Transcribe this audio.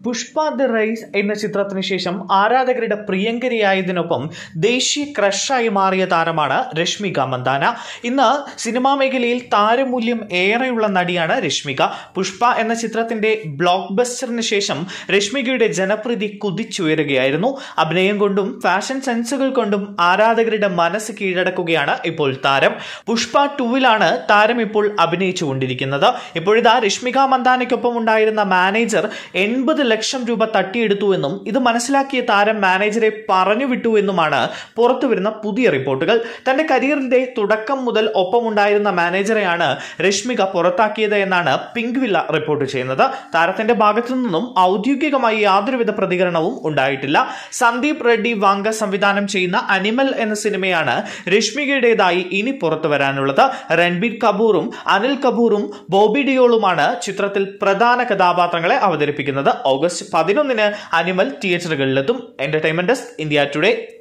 Pushpa the rice എന്ന ചിത്രത്തിന് ശേഷം ആരാധകരുടെ പ്രിയങ്കരിയായതിനൊപ്പം ദേശീയ ക്രഷായി മാറിയ താരമാണ് രശ്മിക മന്ദാന ഇന്ന് സിനിമാ മേഖലയിൽ താരമൂല്യം ഏറെയുള്ള നടിയാണ് രശ്മിക പുഷ്പ എന്ന ചിത്രത്തിന്റെ ബ്ലോക്ക് ബസ്റ്ററിന് ശേഷം രശ്മികയുടെ ജനപ്രീതി കുതിച്ചുയരുകയായിരുന്നു അഭിനയം കൊണ്ടും ഫാഷൻ സെൻസുകൾ കൊണ്ടും ആരാധകരുടെ മനസ്സ് കീഴടക്കുകയാണ് ഇപ്പോൾ താരം പുഷ്പ ടൂവിലാണ് താരം ഇപ്പോൾ അഭിനയിച്ചുകൊണ്ടിരിക്കുന്നത് ഇപ്പോഴിതാ രശ്മിക മന്ദാനയ്ക്കൊപ്പം ഉണ്ടായിരുന്ന മാനേജർ എൺപത് ലക്ഷം രൂപ തട്ടിയെടുത്തുവെന്നും ഇത് മനസ്സിലാക്കിയ താരം മാനേജറെ പറഞ്ഞു വിട്ടുവെന്നുമാണ് പുറത്തുവരുന്ന പുതിയ റിപ്പോർട്ടുകൾ തന്റെ കരിയറിന്റെ തുടക്കം മുതൽ ഒപ്പമുണ്ടായിരുന്ന മാനേജറെയാണ് രശ്മിക പുറത്താക്കിയത് എന്നാണ് പിങ്ക് വില്ല റിപ്പോർട്ട് ചെയ്യുന്നത് താരത്തിന്റെ ഭാഗത്തു നിന്നും ഔദ്യോഗികമായി യാതൊരുവിധ പ്രതികരണവും ഉണ്ടായിട്ടില്ല സന്ദീപ് റെഡ്ഡി വാങ്ക സംവിധാനം ചെയ്യുന്ന അനിമൽ എന്ന സിനിമയാണ് രശ്മികയുടേതായി ഇനി പുറത്തു വരാനുള്ളത് രൺബീർ കപൂറും അനിൽ കപൂറും ബോബി ഡിയോളുമാണ് ചിത്രത്തിൽ പ്രധാന കഥാപാത്രങ്ങളെ അവതരിപ്പിക്കുന്നത് ഓഗസ്റ്റ് പതിനൊന്നിന് അനിമൽ തിയേറ്ററുകളിലെത്തും എന്റർടൈൻമെന്റ് ഡെസ്ക് ഇന്ത്യ ടുഡേ